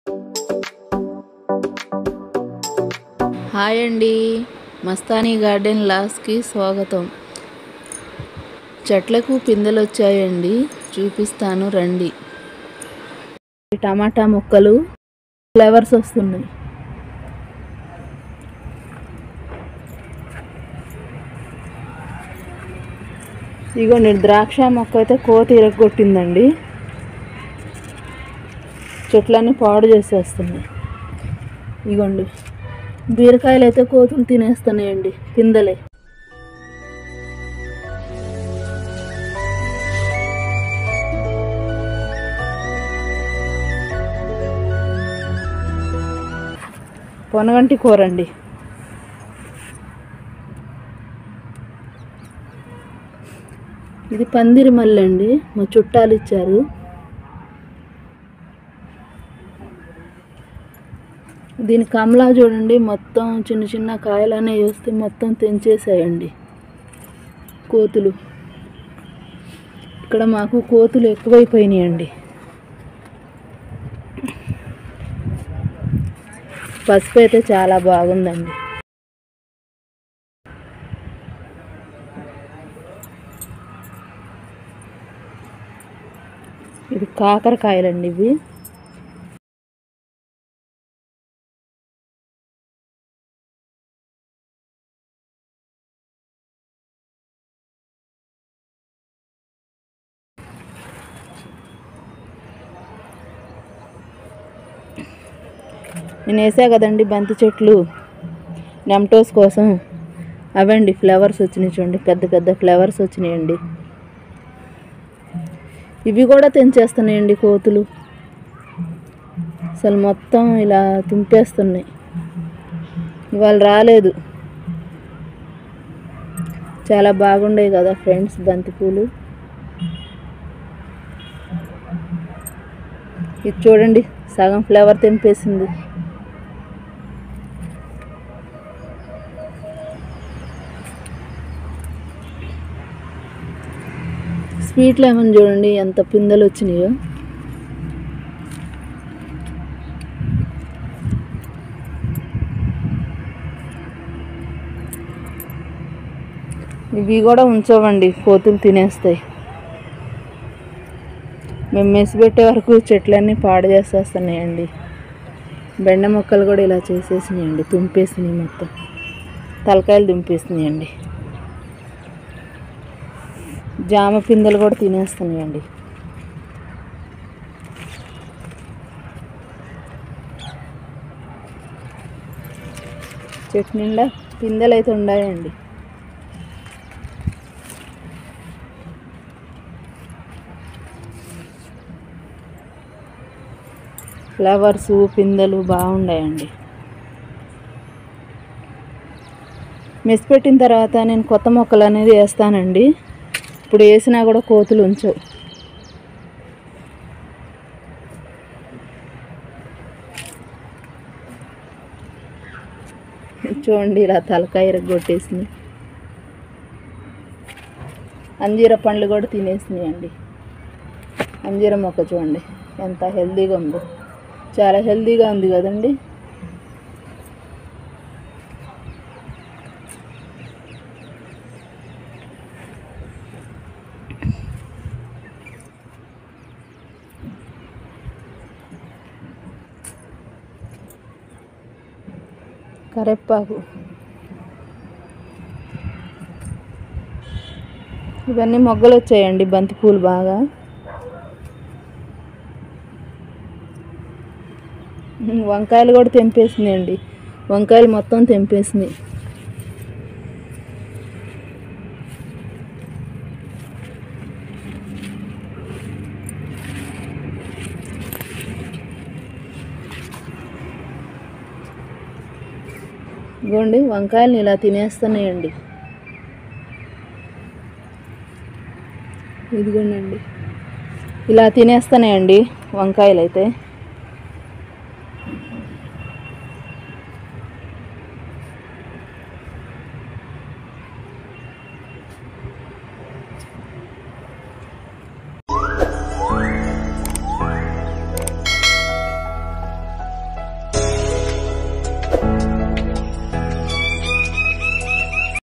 hi అండి Mastani garden లాస్కి స్వాగతం చెట్లకు పిందెలు వచ్చాయండి చూపిస్తాను రండి టమాటా మొక్కలు ఫ్లవర్స్ వస్తున్నాయి ఇగోండి ద్రాక్ష మొక్క అయితే కోత ఇరగొట్టిందండి చెట్లన్నీ పాడు చేసేస్తున్నాయి ఇగోండి బీరకాయలు అయితే కోతులు తినేస్తున్నాయండి పిందెలే పొనగంటి కూర అండి ఇది పందిరి మల్లె అండి మా చుట్టాలు ఇచ్చారు దీని కమలా చూడండి మొత్తం చిన్న చిన్న కాయలనే వేస్తే మొత్తం తెంచేసాయండి కోతులు ఇక్కడ మాకు కోతులు ఎక్కువైపోయినాయండి పసుపు అయితే చాలా బాగుందండి ఇది కాకరకాయలండి ఇవి నేను వేసా కదండి బంతి చెట్లు నెమ్టోస్ కోసం అవండి ఫ్లవర్స్ వచ్చినాయి చూడండి పెద్ద పెద్ద ఫ్లవర్స్ వచ్చినాయండి ఇవి కూడా తెంచేస్తున్నాయండి కోతులు అసలు మొత్తం ఇలా తుంపేస్తున్నాయి ఇవాళ రాలేదు చాలా బాగుండేవి కదా ఫ్రెండ్స్ బంతిపూలు ఇది చూడండి సగం ఫ్లేవర్ తెంపేసింది స్వీట్ లెమన్ చూడండి ఎంత పిందెలు వచ్చినాయో ఇవి కూడా ఉంచవండి కోతులు తినేస్తాయి మేము మెసి పెట్టే వరకు చెట్లన్నీ పాడు చేసేస్తున్నాయండి బెండ మొక్కలు కూడా ఇలా చేసేసినాయండి తుంపేసినాయి మొత్తం తలకాయలు తుంపేసినాయండి జామ పిందెలు కూడా తినేస్తున్నాయండి చెట్టు నిండా పిందెలు అయితే ఉన్నాయండి ఫ్లవర్స్ పిందెలు బాగున్నాయండి మెస్ పెట్టిన తర్వాత నేను కొత్త మొక్కలు అనేది వేస్తానండి ఇప్పుడు వేసినా కూడా కోతులు ఉంచవు చూడండి ఇలా తలకాయ ఇరగొట్టేసింది అంజీర పండ్లు కూడా తినేసినాయి అండి అంజీర మొక్క చూడండి ఎంత హెల్తీగా ఉందో చాలా హెల్తీగా ఉంది కదండి కరెప్పాకు ఇవన్నీ మొగ్గలు వచ్చాయండి బంతిపూలు బాగా ఉమ్, వంకాయలు కూడా తెంపేసినాయండి వంకాయలు మొత్తం తెంపేసినాయి ఇదిగోండి వంకాయలు ఇలా తినేస్తున్నాయండి ఇదిగోండి ఇలా తినేస్తున్నాయండి వంకాయలు అయితే